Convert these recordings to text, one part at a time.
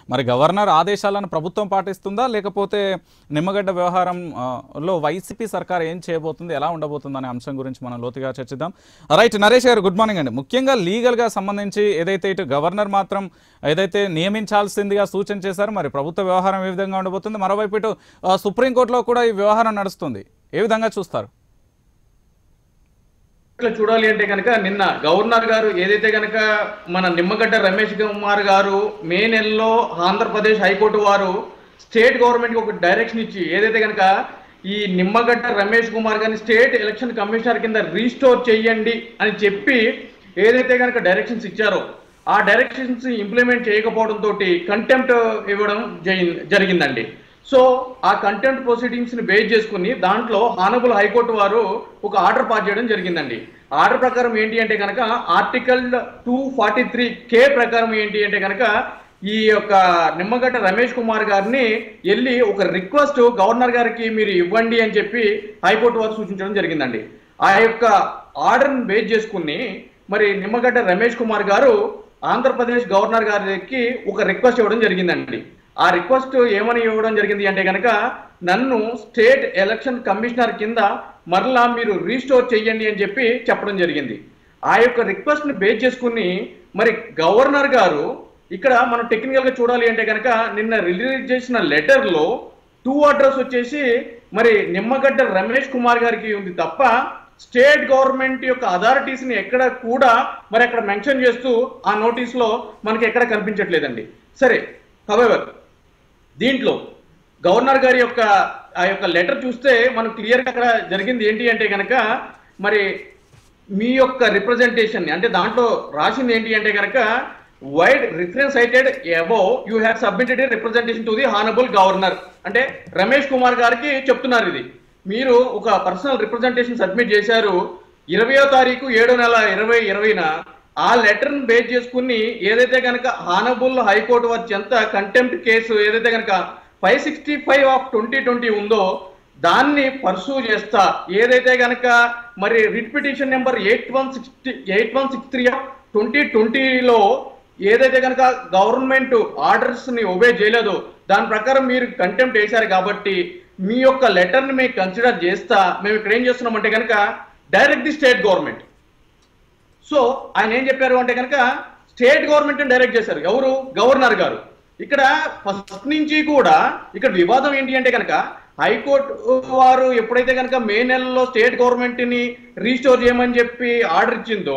మరి గవర్నర్ ఆదేశాలను ప్రభుత్వం పాటిస్తుందా లేకపోతే నిమ్మగడ్డ వ్యవహారం ఆ, లో వైసీపీ సర్కార్ ఏం చేయబోతుంది ఎలా ఉండబోతుంది అనే అంశం గురించి మనం లోతుగా చర్చిద్దాం రైట్ నరేష్ గారు గుడ్ మార్నింగ్ అండి ముఖ్యంగా లీగల్గా సంబంధించి ఏదైతే ఇటు గవర్నర్ మాత్రం ఏదైతే నియమించాల్సిందిగా సూచన చేశారో మరి ప్రభుత్వ వ్యవహారం ఏ విధంగా ఉండబోతుంది మరోవైపు ఇటు ఆ, సుప్రీంకోర్టులో కూడా ఈ వ్యవహారం నడుస్తుంది ఏ విధంగా చూస్తారు ఇట్లా చూడాలి అంటే కనుక నిన్న గవర్నర్ గారు ఏదైతే కనుక మన నిమ్మగడ్డ రమేష్ కుమార్ గారు మే నెలలో ఆంధ్రప్రదేశ్ హైకోర్టు వారు స్టేట్ గవర్నమెంట్ కి ఒక డైరెక్షన్ ఇచ్చి ఏదైతే కనుక ఈ నిమ్మగడ్డ రమేష్ కుమార్ గారిని స్టేట్ ఎలక్షన్ కమిషనర్ కింద రీస్టోర్ చేయండి అని చెప్పి ఏదైతే కనుక డైరెక్షన్స్ ఇచ్చారో ఆ డైరెక్షన్స్ ఇంప్లిమెంట్ చేయకపోవడంతో కంటెంప్ట్ ఇవ్వడం జరి- జరిగిందండి సో ఆ కంటెంట్ ప్రొసీడింగ్స్ ని బేస్ చేసుకుని దాంట్లో హానబుల్ హైకోర్టు వారు ఒక ఆర్డర్ పాస్ చేయడం జరిగిందండి ఆర్డర్ ప్రకారం ఏంటి అంటే కనుక article two forty three K ప్రకారం ఏంటి అంటే కనుక ఈ యొక్క నిమ్మగడ్డ రమేష్ కుమార్ గారిని వెళ్ళి ఒక రిక్వెస్ట్ గవర్నర్ గారికి మీరు ఇవ్వండి అని చెప్పి హైకోర్టు వారు సూచించడం జరిగిందండి ఆ యొక్క ఆర్డర్ని బేస్ చేసుకుని మరి నిమ్మగడ్డ రమేష్ కుమార్ గారు ఆంధ్రప్రదేశ్ గవర్నర్ గారికి ఒక రిక్వెస్ట్ ఇవ్వడం జరిగిందండి ఆ రిక్వెస్ట్ ఏమని ఇవ్వడం జరిగింది అంటే కనుక నన్ను స్టేట్ ఎలక్షన్ కమిషనర్ కింద మరలా మీరు రీస్టోర్ చేయండి అని చెప్పి చెప్పడం జరిగింది ఆ యొక్క రిక్వెస్ట్ ని బేస్ చేసుకుని మరి గవర్నర్ గారు ఇక్కడ మనం టెక్నికల్ గా చూడాలి అంటే కనుక నిన్న రిలీజ్ చేసిన లెటర్ లో టూ అడ్రస్ వచ్చేసి మరి నిమ్మగడ్డ రమేష్ కుమార్ గారికి ఉంది తప్ప స్టేట్ గవర్నమెంట్ యొక్క అథారిటీస్ ని ఎక్కడ కూడా మరి అక్కడ మెన్షన్ చేస్తూ ఆ నోటీస్ లో మనకి ఎక్కడ కనిపించట్లేదండి సరే హవెవర్ దీంట్లో గవర్నర్ గారి యొక్క ఆ యొక్క లెటర్ చూస్తే మనం క్లియర్ గా అక్కడ జరిగింది ఏంటి అంటే కనుక మరి మీ యొక్క రిప్రజెంటేషన్ అంటే దాంట్లో రాసింది ఏంటి అంటే కనుక vide reference cited above you have submitted representation to the honourable governor అంటే రమేష్ కుమార్ గారికి చెప్తున్నారు ఇది మీరు ఒక పర్సనల్ రిప్రజెంటేషన్ సబ్మిట్ చేశారు ఇరవయో తారీఖు ఏడో నెల ఇరవై ఇరవైన ఆ లెటర్ బేస్ చేసుకుని ఏదైతే కనుక హానబుల్ హైకోర్టు వారి చెంత కంటెంప్ట్ కేసు ఏదైతే కనుక five sixty five of twenty twenty ఉందో దాన్ని పర్సూ చేస్తా ఏదైతే కనుక మరి writ petition number eight one sixty eight one six three of twenty ట్వంటీలో ఏదైతే కనుక గవర్నమెంట్ ఆర్డర్స్ ని ఒబే చేయలేదో దాని ప్రకారం మీరు కంటెంప్ట్ వేశారు కాబట్టి మీ యొక్క లెటర్ ని మేము కన్సిడర్ చేస్తా మేము ఇక్కడ ఏం చేస్తున్నామంటే కనుక direct the state government so ఆయన ఏం చెప్పారు అంటే కనుక స్టేట్ గవర్నమెంట్ డైరెక్ట్ చేశారు ఎవరు గవర్నర్ గారు ఇక్కడ ఫస్ట్ నుంచి కూడా ఇక్కడ వివాదం ఏంటి అంటే కనుక హైకోర్టు వారు ఎప్పుడైతే కనుక మే నెలలో స్టేట్ గవర్నమెంట్ ని రీస్టోర్ చేయమని చెప్పి ఆర్డర్ ఇచ్చిందో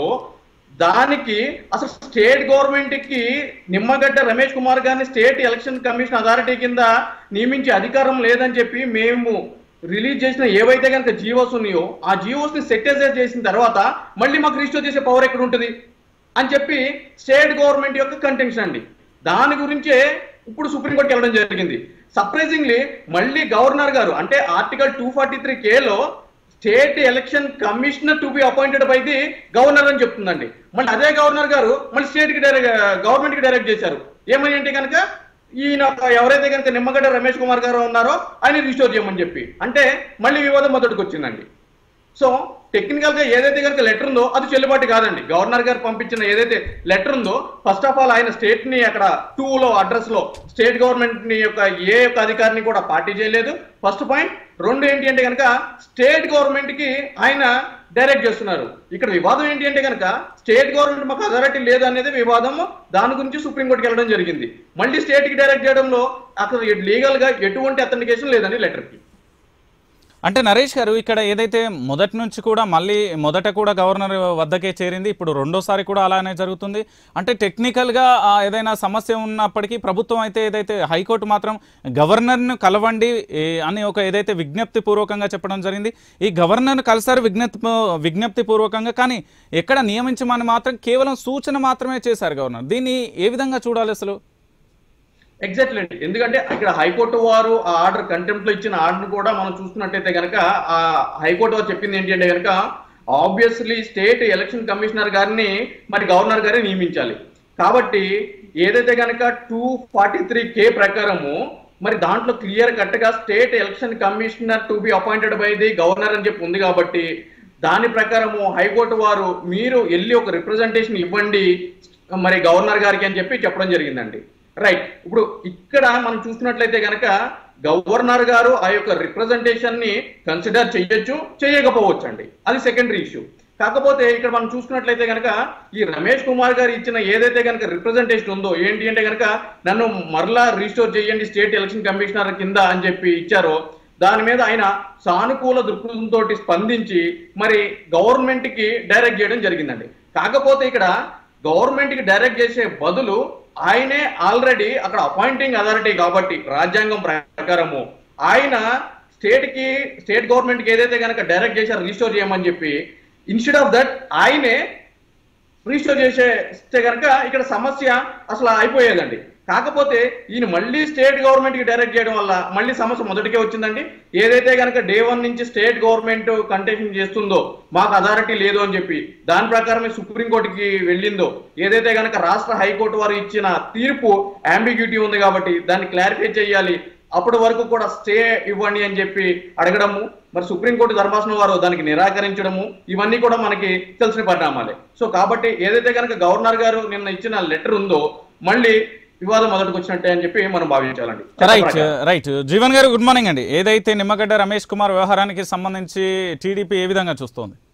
దానికి అసలు స్టేట్ గవర్నమెంట్ కి నిమ్మగడ్డ రమేష్ కుమార్ గారిని స్టేట్ ఎలక్షన్ కమిషన్ అథారిటీ కింద నియమించే అధికారం లేదని చెప్పి మేము రిలీజ్ చేసిన ఏవైతే కనుక జీవోస్ ఉన్నాయో ఆ జీవోస్ ని సెటిలైజ్ చేసిన తర్వాత మళ్ళీ మాకు రిజిస్టర్ చేసే పవర్ ఎక్కడ ఉంటుంది అని చెప్పి స్టేట్ గవర్నమెంట్ యొక్క కంటెన్షన్ అండి దాని గురించే ఇప్పుడు సుప్రీంకోర్టుకి వెళ్ళడం జరిగింది సర్ప్రైజింగ్లీ మళ్ళీ గవర్నర్ గారు అంటే ఆర్టికల్ టూ ఫార్టీ త్రీ కేలో state election commissioner to be appointed by the governor అని చెప్తుందండి మళ్ళీ అదే గవర్నర్ గారు మళ్ళీ స్టేట్ కి డైరెక్ట్ గవర్నమెంట్ కి డైరెక్ట్ చేశారు ఏమని అంటే కనుక ఈయన ఎవరైతే కనుక నిమ్మగడ్డ రమేష్ కుమార్ గారు ఉన్నారో ఆయన రిస్టోర్ చేయమని చెప్పి అంటే మళ్ళీ వివాదం మొదటికి వచ్చిందండి సో టెక్నికల్ గా ఏదైతే కనుక లెటర్ ఉందో అది చెల్లుబాటు కాదండి గవర్నర్ గారు పంపించిన ఏదైతే లెటర్ ఉందో ఫస్ట్ ఆఫ్ ఆల్ ఆయన స్టేట్ ని అక్కడ టూ లో అడ్రస్ లో స్టేట్ గవర్నమెంట్ ని యొక్క ఏ యొక్క అధికారిని కూడా పార్టీ చేయలేదు ఫస్ట్ పాయింట్ రెండు ఏంటి అంటే కనుక స్టేట్ గవర్నమెంట్ కి ఆయన డైరెక్ట్ చేస్తున్నారు ఇక్కడ వివాదం ఏంటి అంటే కనుక స్టేట్ గవర్నమెంట్ మాకు అథారిటీ లేదు అనేది వివాదం దాని గురించి సుప్రీంకోర్టుకి వెళ్ళడం జరిగింది మళ్ళీ స్టేట్ కి డైరెక్ట్ చేయడంలో అక్కడ లీగల్ గా ఎటువంటి అథెంటికేషన్ లేదండి లెటర్ కి అంటే నరేష్ గారు ఇక్కడ ఏదైతే మొదటి నుంచి కూడా మళ్ళీ మొదట కూడా గవర్నర్ వద్దకే చేరింది ఇప్పుడు రెండోసారి కూడా అలానే జరుగుతుంది అంటే టెక్నికల్గా ఆ, ఏదైనా సమస్య ఉన్నప్పటికీ ప్రభుత్వం అయితే ఏదైతే హైకోర్టు మాత్రం గవర్నర్ను కలవండి ఏ, అని ఒక ఏదైతే విజ్ఞప్తి పూర్వకంగా చెప్పడం జరిగింది ఈ గవర్నర్ను కలిసారు విజ్ఞప్తి విజ్ఞప్తి పూర్వకంగా కానీ ఎక్కడ నియమించమని మాత్రం కేవలం సూచన మాత్రమే చేశారు గవర్నర్ దీన్ని ఏ విధంగా చూడాలి అసలు ఎగ్జాక్ట్లీ అండి ఎందుకంటే ఇక్కడ హైకోర్టు వారు ఆ ఆర్డర్ కంటెంప్ట్ లో ఇచ్చిన ఆర్డర్ కూడా మనం చూస్తున్నట్టయితే కనుక ఆ హైకోర్టు వారు చెప్పింది ఏంటి అంటే కనుక ఆబ్వియస్లీ స్టేట్ ఎలక్షన్ కమిషనర్ గారిని మరి గవర్నర్ గారిని నియమించాలి కాబట్టి ఏదైతే కనుక టూ ఫార్టీ త్రీ కే ప్రకారము మరి దాంట్లో క్లియర్ కట్ గా state election commissioner to be appointed by the governor అని చెప్పి ఉంది కాబట్టి దాని ప్రకారము హైకోర్టు వారు మీరు వెళ్ళి ఒక రిప్రజెంటేషన్ ఇవ్వండి మరి గవర్నర్ గారికి అని చెప్పి చెప్పడం జరిగిందండి రైట్ ఇప్పుడు ఇక్కడ మనం చూసుకున్నట్లయితే గనక గవర్నర్ గారు ఆ యొక్క రిప్రజెంటేషన్ ని కన్సిడర్ చేయొచ్చు చేయకపోవచ్చు అండి అది సెకండరీ ఇష్యూ కాకపోతే ఇక్కడ మనం చూసుకున్నట్లయితే కనుక ఈ రమేష్ కుమార్ గారు ఇచ్చిన ఏదైతే కనుక రిప్రజెంటేషన్ ఉందో ఏంటి అంటే కనుక నన్ను మరలా రీస్టోర్ చేయండి స్టేట్ ఎలక్షన్ కమిషనర్ కింద అని చెప్పి ఇచ్చారో దాని మీద ఆయన సానుకూల దృక్పథంతో స్పందించి మరి గవర్నమెంట్ కి డైరెక్ట్ చేయడం జరిగిందండి కాకపోతే ఇక్కడ గవర్నమెంట్ కి డైరెక్ట్ చేసే బదులు ఆయనే ఆల్రెడీ అక్కడ అపాయింటింగ్ అథారిటీ కాబట్టి రాజ్యాంగం ప్రకారము ఆయన స్టేట్ కి స్టేట్ గవర్నమెంట్ కి ఏదైతే కనుక డైరెక్ట్ చేశారో రీస్టోర్ చేయమని చెప్పి ఇన్స్టెడ్ ఆఫ్ దట్ ఆయనే రిజిస్టర్ చేసే కనుక ఇక్కడ సమస్య అసలు అయిపోయేదండి కాకపోతే ఈయన మళ్ళీ స్టేట్ గవర్నమెంట్ కి డైరెక్ట్ చేయడం వల్ల మళ్ళీ సమస్య మొదటికే వచ్చిందండి ఏదైతే కనుక డే వన్ నుంచి స్టేట్ గవర్నమెంట్ కంటెషన్ చేస్తుందో మాకు అథారిటీ లేదు అని చెప్పి దాని ప్రకారమే సుప్రీంకోర్టుకి వెళ్ళిందో ఏదైతే కనుక రాష్ట్ర హైకోర్టు వారు ఇచ్చిన తీర్పు అంబిగ్యూటీ ఉంది కాబట్టి దాన్ని క్లారిఫై చేయాలి అప్పటి వరకు కూడా స్టే ఇవ్వండి అని చెప్పి అడగడము మరి సుప్రీంకోర్టు ధర్మాసనం వారు దానికి నిరాకరించడము ఇవన్నీ కూడా మనకి తెలిసిన పరిణామాలే సో కాబట్టి ఏదైతే కనుక గవర్నర్ గారు నిన్న ఇచ్చిన లెటర్ ఉందో మళ్ళీ వివాదం మొదటికి వచ్చినట్టే అని చెప్పి మనం భావించాలండి రైట్ రైట్ జీవన్ గారు గుడ్ మార్నింగ్ అండి ఏదైతే నిమ్మగడ్డ రమేష్ కుమార్ వ్యవహారానికి సంబంధించి టీడీపీ ఏ విధంగా చూస్తోంది